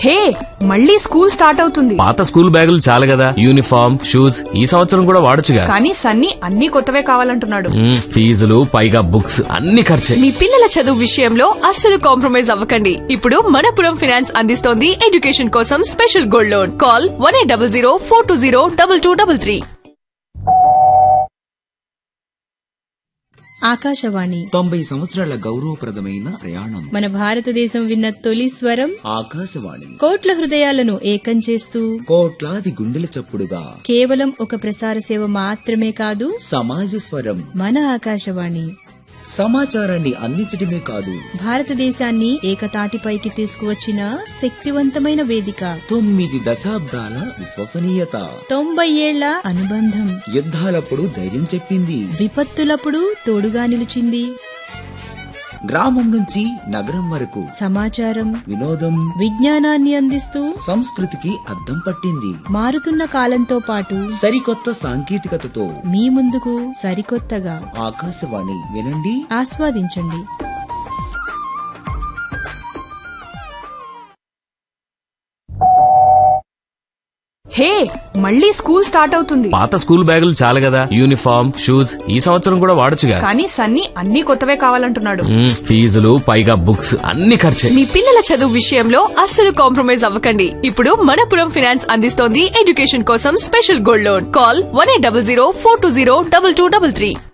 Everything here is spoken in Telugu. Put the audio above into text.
హే మళ్ళీ స్కూల్ స్టార్ట్ అవుతుంది పాత స్కూల్ బ్యాగులు చాలు కదా యూనిఫామ్ షూస్ ఈ సంవత్సరం కూడా వాడొచ్చుగా కానీ సన్నీ అన్ని కొత్తవే కావాలంటున్నాడు మ్మ్, ఫీజులు పైగా బుక్స్ అన్ని ఖర్చే మీ పిల్లల చదువు విషయంలో అస్సలు కాంప్రమైజ్ అవ్వకండి ఇప్పుడు మనపురం ఫైనాన్స్ అందిస్తోంది ఎడ్యుకేషన్ కోసం special gold loan call one eight double zero four two zero double two double three Akashvani తొంభై సంవత్సరాల గౌరవప్రదమైన ప్రయాణం మన భారతదేశం విన్న తొలి స్వరం ఆకాశవాణి కోట్ల హృదయాలను ఏకం చేస్తూ కోట్లాది గుండెల చప్పుడుగా కేవలం ఒక ప్రసార సేవ మాత్రమే కాదు సమాజ స్వరం మన ఆకాశవాణి సమాచారాన్ని అందించడమే కాదు భారతదేశాన్ని ఏకతాటిపైకి తీసుకువచ్చిన శక్తివంతమైన వేదిక తొమ్మిది దశాబ్దాల విశ్వసనీయత తొంభై ఏళ్ల అనుబంధం యుద్ధాలప్పుడు ధైర్యం చెప్పింది విపత్తులప్పుడు తోడుగా నిలిచింది గ్రామం నుంచి నగరం వరకు సమాచారం వినోదం విజ్ఞానాన్ని అందిస్తూ సంస్కృతికి అద్దం పట్టింది మారుతున్న కాలంతో పాటు సరికొత్త సాంకేతికతతో మీ ముందుకు సరికొత్తగా ఆకాశవాణి వినండి ఆస్వాదించండి హే మళ్ళీ స్కూల్ స్టార్ట్ అవుతుంది పాత స్కూల్ బ్యాగులు చాలు కదా యూనిఫామ్ షూస్ ఈ సంవత్సరం కూడా వాడొచ్చుగా కానీ సన్నీ అన్ని కొత్తవే కావాలంటున్నాడు మ్మ్, ఫీజులు పైగా బుక్స్ అన్ని ఖర్చే మీ పిల్లల చదువు విషయంలో అస్సలు కాంప్రమైజ్ అవ్వకండి ఇప్పుడు మనపురం ఫైనాన్స్ అందిస్తోంది ఎడ్యుకేషన్ కోసం special gold loan call one eight double zero four two zero double two double three